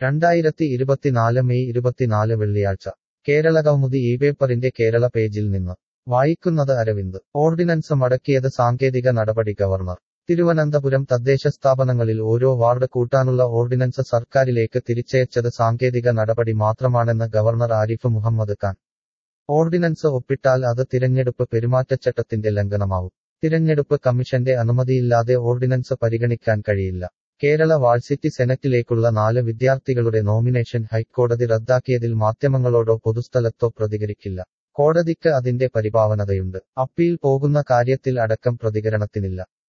രണ്ടായിരത്തി ഇരുപത്തിനാല് മെയ് ഇരുപത്തിനാല് വെള്ളിയാഴ്ച കേരള കൗമുദി ഈ പേപ്പറിന്റെ കേരള പേജിൽ നിന്ന് വായിക്കുന്നത് അരവിന്ദ് ഓർഡിനൻസ് മടക്കിയത് സാങ്കേതിക നടപടി ഗവർണർ തിരുവനന്തപുരം തദ്ദേശ സ്ഥാപനങ്ങളിൽ ഓരോ വാർഡ് കൂട്ടാനുള്ള ഓർഡിനൻസ് സർക്കാരിലേക്ക് തിരിച്ചയച്ചത് സാങ്കേതിക നടപടി മാത്രമാണെന്ന് ഗവർണർ ആരിഫ് മുഹമ്മദ് ഖാൻ ഓർഡിനൻസ് ഒപ്പിട്ടാൽ അത് തിരഞ്ഞെടുപ്പ് പെരുമാറ്റച്ചട്ടത്തിന്റെ ലംഘനമാവും തിരഞ്ഞെടുപ്പ് കമ്മീഷന്റെ അനുമതിയില്ലാതെ ഓർഡിനൻസ് പരിഗണിക്കാൻ കഴിയില്ല കേരള വാഴ്സിറ്റി സെനറ്റിലേക്കുള്ള നാല് വിദ്യാർത്ഥികളുടെ നോമിനേഷൻ ഹൈക്കോടതി റദ്ദാക്കിയതിൽ മാധ്യമങ്ങളോടോ പൊതുസ്ഥലത്തോ പ്രതികരിക്കില്ല കോടതിക്ക് അതിന്റെ പരിപാവനതയുണ്ട് അപ്പീൽ പോകുന്ന കാര്യത്തിൽ അടക്കം പ്രതികരണത്തിനില്ല